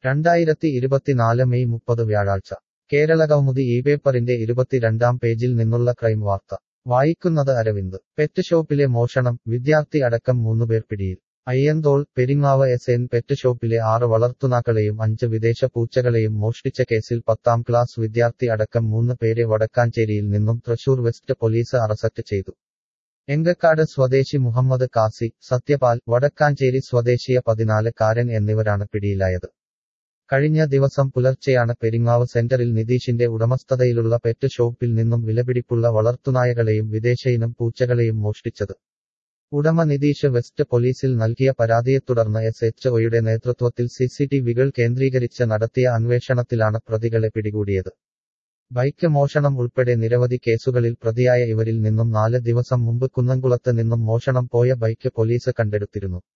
രണ്ടായിരത്തി ഇരുപത്തിനാല് മെയ് മുപ്പത് വ്യാഴാഴ്ച കേരളകൗമുദി ഈ പേപ്പറിന്റെ ഇരുപത്തിരണ്ടാം പേജിൽ നിന്നുള്ള ക്രൈം വാർത്ത വായിക്കുന്നത് അരവിന്ദ് പെറ്റ് ഷോപ്പിലെ മോഷണം വിദ്യാർത്ഥി അടക്കം മൂന്നുപേർ പിടിയിൽ Ayyanthole Peringavu S N pet ഷോപ്പിലെ ആറ് വളർത്തുനാക്കളെയും അഞ്ച് വിദേശ പൂച്ചകളെയും മോഷ്ടിച്ച കേസിൽ പത്താം ക്ലാസ് വിദ്യാർത്ഥി അടക്കം മൂന്ന് പേരെ വടക്കാഞ്ചേരിയിൽ നിന്നും തൃശൂർ വെസ്റ്റ് പോലീസ് അറസ്റ്റ് ചെയ്തു എങ്കക്കാട് സ്വദേശി മുഹമ്മദ് കാസി സത്യപാൽ വടക്കാഞ്ചേരി സ്വദേശിയ പതിനാല് കാരൻ എന്നിവരാണ് പിടിയിലായത് കഴിഞ്ഞ ദിവസം പുലർച്ചെയാണ് പെരിങ്ങാവ് സെന്ററിൽ നിതീഷിന്റെ ഉടമസ്ഥതയിലുള്ള പെറ്റ് ഷോപ്പിൽ നിന്നും വിലപിടിപ്പുള്ള വളർത്തുനായകളെയും വിദേശയിനം പൂച്ചകളെയും മോഷ്ടിച്ചത് ഉടമ നിതീഷ് വെസ്റ്റ് പോലീസിൽ നൽകിയ പരാതിയെ തുടർന്ന് എസ് എച്ച് ഒയുടെ നേതൃത്വത്തിൽ സിസിടിവികൾ കേന്ദ്രീകരിച്ച് നടത്തിയ അന്വേഷണത്തിലാണ് പ്രതികളെ പിടികൂടിയത് ബൈക്ക് മോഷണം ഉൾപ്പെടെ നിരവധി കേസുകളിൽ പ്രതിയായ ഇവരിൽ നിന്നും നാല് ദിവസം മുമ്പ് കുന്നംകുളത്ത് നിന്നും മോഷണം പോയ ബൈക്ക് പോലീസ് കണ്ടെടുത്തിരുന്നു